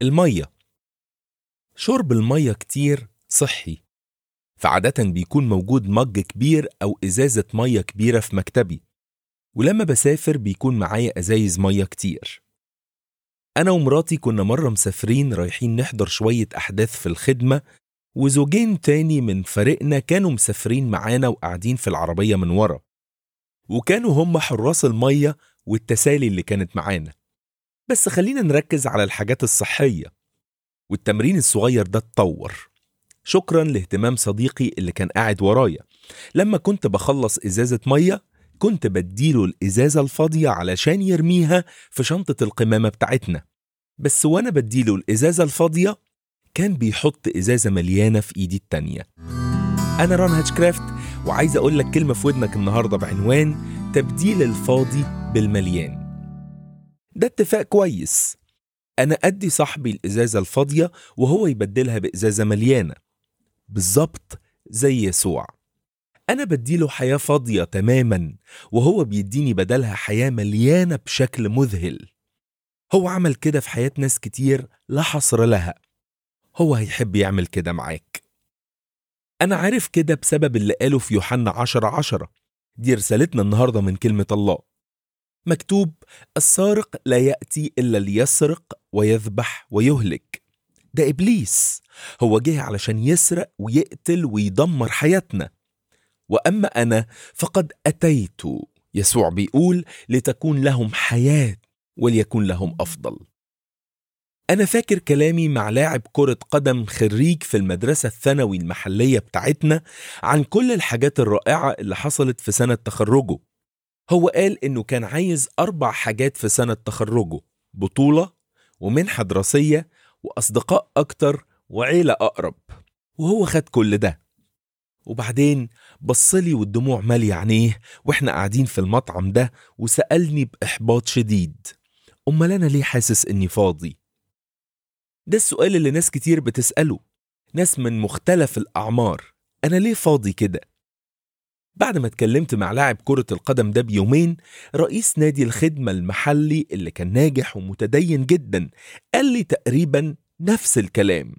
المية شرب المية كتير صحي فعادة بيكون موجود مج كبير أو إزازة مية كبيرة في مكتبي ولما بسافر بيكون معايا أزايز مية كتير أنا ومراتي كنا مرة مسافرين رايحين نحضر شوية أحداث في الخدمة وزوجين تاني من فريقنا كانوا مسافرين معانا وقاعدين في العربية من ورا وكانوا هم حراس المية والتسالي اللي كانت معانا بس خلينا نركز على الحاجات الصحية والتمرين الصغير ده اتطور شكرا لاهتمام صديقي اللي كان قاعد ورايا لما كنت بخلص إزازة مية كنت بديله الإزازة الفاضية علشان يرميها في شنطة القمامة بتاعتنا بس وأنا بديله الإزازة الفاضية كان بيحط إزازة مليانة في إيدي التانية أنا ران هاتشكرافت وعايز أقول لك كلمة في ودنك النهاردة بعنوان تبديل الفاضي بالمليان ده اتفاق كويس أنا أدي صاحبي الإزازة الفاضية وهو يبدلها بإزازة مليانة بالظبط زي يسوع أنا بديله حياة فاضية تماما وهو بيديني بدلها حياة مليانة بشكل مذهل هو عمل كده في حياة ناس كتير لا حصر لها هو هيحب يعمل كده معاك أنا عارف كده بسبب اللي قاله في يوحنا عشرة عشرة دي رسالتنا النهاردة من كلمة الله مكتوب السارق لا يأتي إلا ليسرق ويذبح ويهلك ده إبليس هو جه علشان يسرق ويقتل ويدمر حياتنا وأما أنا فقد أتيت يسوع بيقول لتكون لهم حياة وليكن لهم أفضل أنا فاكر كلامي مع لاعب كرة قدم خريج في المدرسة الثانوي المحلية بتاعتنا عن كل الحاجات الرائعة اللي حصلت في سنة تخرجه هو قال إنه كان عايز أربع حاجات في سنة تخرجه بطولة ومنحة دراسية وأصدقاء أكتر وعيلة أقرب وهو خد كل ده وبعدين بصلي والدموع مالية عينيه واحنا قاعدين في المطعم ده وسألني بإحباط شديد أمال أنا ليه حاسس إني فاضي؟ ده السؤال اللي ناس كتير بتسأله ناس من مختلف الأعمار أنا ليه فاضي كده؟ بعد ما اتكلمت مع لاعب كرة القدم ده بيومين رئيس نادي الخدمة المحلي اللي كان ناجح ومتدين جدا قال لي تقريبا نفس الكلام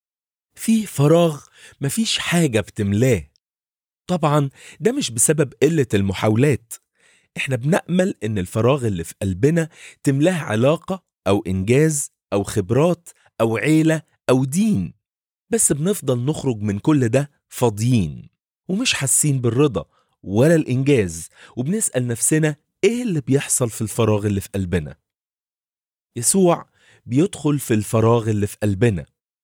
في فراغ مفيش حاجة بتملاه طبعا ده مش بسبب قلة المحاولات احنا بنأمل ان الفراغ اللي في قلبنا تملاه علاقة او انجاز او خبرات او عيلة او دين بس بنفضل نخرج من كل ده فاضيين ومش حاسين بالرضا ولا الإنجاز وبنسأل نفسنا إيه اللي بيحصل في الفراغ اللي في قلبنا يسوع بيدخل في الفراغ اللي في قلبنا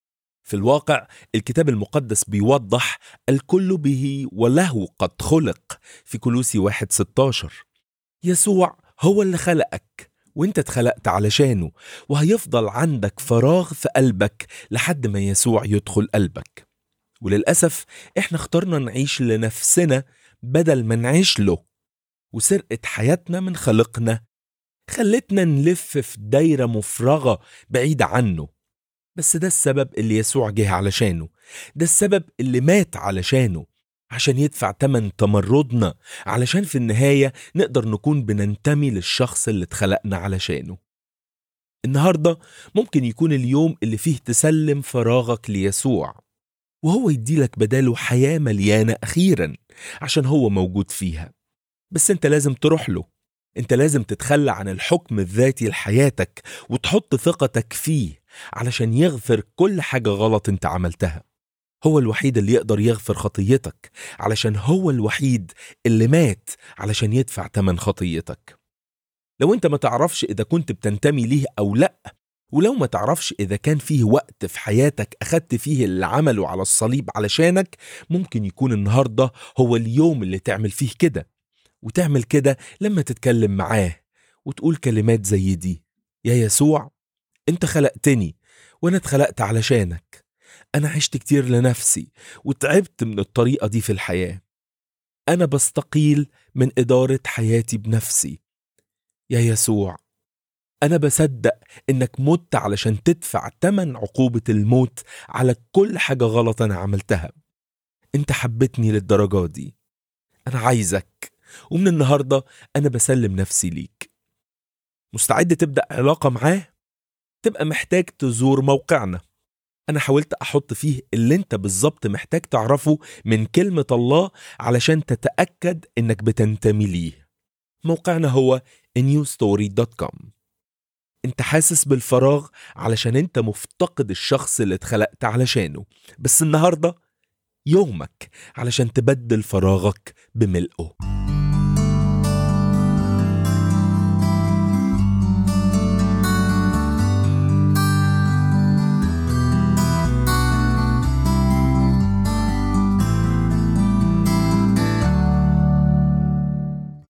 في الواقع الكتاب المقدس بيوضح الكل به وله قد خلق في كلوسي واحد 16 يسوع هو اللي خلقك وانت اتخلقت علشانه وهيفضل عندك فراغ في قلبك لحد ما يسوع يدخل قلبك وللأسف احنا اخترنا نعيش لنفسنا بدل ما نعيش له وسرقة حياتنا من خلقنا خلتنا نلف في دايرة مفرغة بعيدة عنه بس ده السبب اللي يسوع جه علشانه ده السبب اللي مات علشانه عشان يدفع تمن تمردنا علشان في النهاية نقدر نكون بننتمي للشخص اللي اتخلقنا علشانه النهاردة ممكن يكون اليوم اللي فيه تسلم فراغك ليسوع وهو يديلك بداله حياة مليانة أخيرا عشان هو موجود فيها بس انت لازم تروح له انت لازم تتخلى عن الحكم الذاتي لحياتك وتحط ثقتك فيه علشان يغفر كل حاجة غلط انت عملتها هو الوحيد اللي يقدر يغفر خطيتك علشان هو الوحيد اللي مات علشان يدفع تمن خطيتك لو انت ما تعرفش اذا كنت بتنتمي ليه او لا ولو ما تعرفش إذا كان فيه وقت في حياتك أخدت فيه اللي عمله على الصليب علشانك ممكن يكون النهاردة هو اليوم اللي تعمل فيه كده وتعمل كده لما تتكلم معاه وتقول كلمات زي دي يا يسوع انت خلقتني وانا اتخلقت علشانك انا عشت كتير لنفسي وتعبت من الطريقة دي في الحياة انا بستقيل من إدارة حياتي بنفسي يا يسوع أنا بصدق إنك مت علشان تدفع تمن عقوبة الموت على كل حاجة غلط أنا عملتها أنت حبتني للدرجة دي أنا عايزك ومن النهاردة أنا بسلم نفسي ليك مستعد تبدأ علاقة معاه؟ تبقى محتاج تزور موقعنا أنا حاولت أحط فيه اللي أنت بالظبط محتاج تعرفه من كلمة الله علشان تتأكد إنك بتنتمي ليه موقعنا هو newstory.com انت حاسس بالفراغ علشان انت مفتقد الشخص اللي اتخلقت علشانه بس النهارده يومك علشان تبدل فراغك بملئه